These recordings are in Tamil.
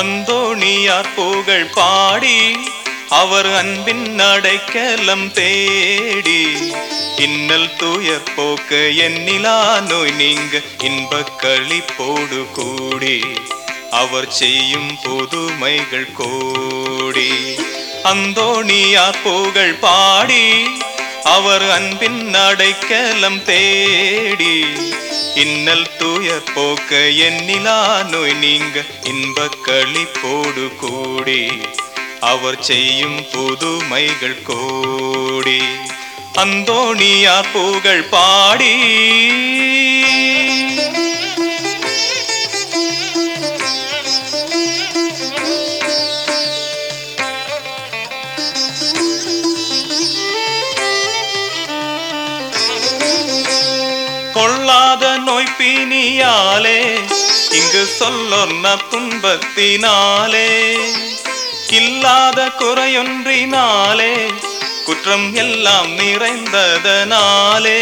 அந்தோணியார் புகழ் பாடி அவர் அன்பின் அடைக்கலம் தேடி இன்னல் துயர் போக்க எண்ணிலா நோய் நீங்க இன்பக் களிப்போடு கூடி அவர் செய்யும் புதுமைகள் கோடி அந்தோணியார் புகழ் பாடி அவர் அன்பின் அடைக்கலம் தேடி இன்னல் துயர் போக்க எண்ணிலா நோய் நீங்க இன்பக் களிப்போடு கூடி அவர் செய்யும் புதுமைகள் கோடி அந்தோணியார் புகழ் பாடி கொள்ளாத நோய் பிணியாலே இங்கு சொல்லொன்ன துன்பத்தினாலே இல்லாத குறையொன்றினாலே குற்றம் எல்லாம் நிறைந்ததனாலே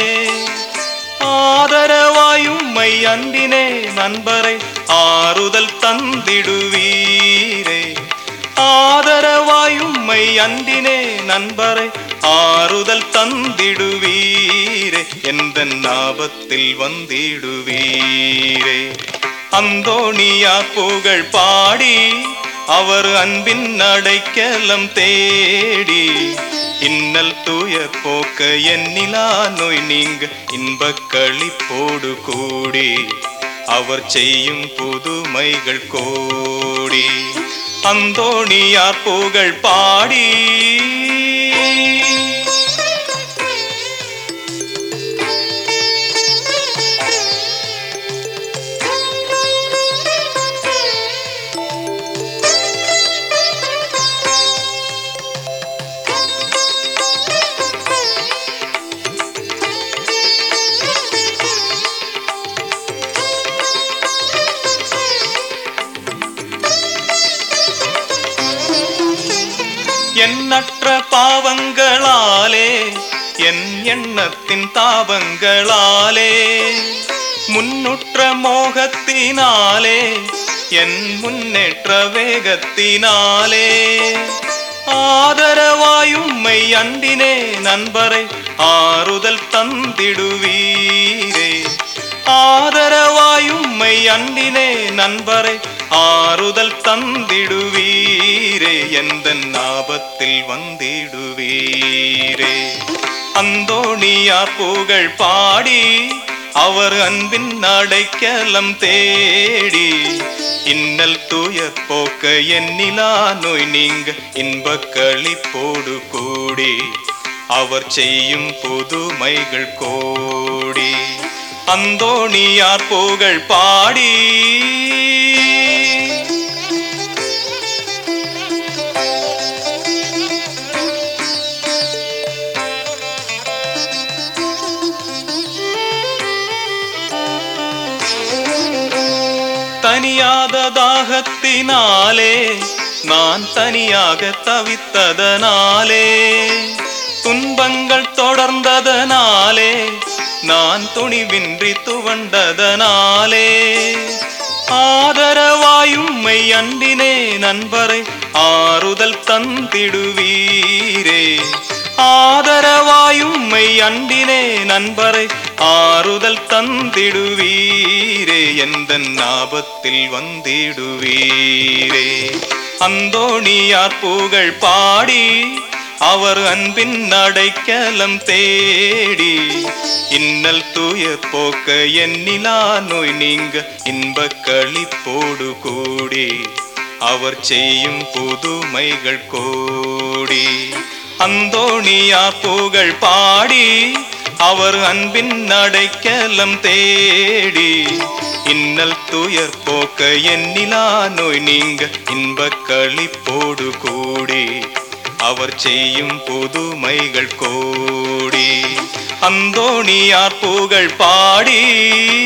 ஆதரவாயும்மை அன்பினே நண்பரை ஆறுதல் தந்திடுவீரே ஆதரவாயும்மை அன்பினே நண்பரை ஆறுதல் தந்திடுவீரே எந்த ஞாபத்தில் வந்திடுவீரே அந்தோணியா புகழ் பாடி அவர் அன்பின் அடைக்கலம் தேடி இன்னல் துயர் போக்க எண்ணிலா நோய் நீங்க இன்பக் களிப்போடு கூடி அவர் செய்யும் புதுமைகள் கோடி அந்தோணியார் புகழ் பாடி எண்ணற்ற பாவங்களாலே என் எண்ணத்தின் தாபங்களாலே முன்னுற்ற மோகத்தினாலே என் முன்னேற்ற வேகத்தினாலே ஆதரவாயும்மை அன்பினே நண்பரை ஆறுதல் தந்திடுவீரே ஆதரவாயும்மை அன்பினே நண்பரை ஆறுதல் தந்திடுவீரே எந்த ஞாபத்தில் வந்திடுவீரே அந்தோணியார் புகழ் பாடி அவர் அன்பின் அடைக்கலம் தேடி இன்னல் துயர் போக்க எண்ணிலா நோய் நீங்க இன்பக் களிப்போடு கூடி அவர் செய்யும் புதுமைகள் கோடி அந்தோணியார் புகழ் பாடி தனியாத தாகத்தினாலே நான் தனியாக தவித்ததனாலே துன்பங்கள் தொடர்ந்ததனாலே நான் துணிவின்றி துவண்டதனாலே ஆதரவாயும்மை அன்பினே நண்பரை ஆறுதல் தந்திடுவீரே ஆதரவாயும்மை அன்பினே நண்பரை ஆறுதல் தந்திடுவீரே எந்த ஞாபத்தில் வந்திடுவீரே அந்தோணியார் புகழ் பாடி அவர் அன்பின் அடைக்கலம் தேடி இன்னல் துயர் போக்க எண்ணிலா நோய் நீங்க இன்பக் களிப்போடு கூடி அவர் செய்யும் புதுமைகள் கோடி அந்தோணியா புகழ் பாடி அவர் அன்பின் அடைக்கலம் தேடி இன்னல் துயர் போக்க எண்ணிலா நோய் நீங்க இன்பக் களிப்போடு கூடி அவர் செய்யும் புதுமைகள் கோடி அந்தோணியார் புகழ் பாடி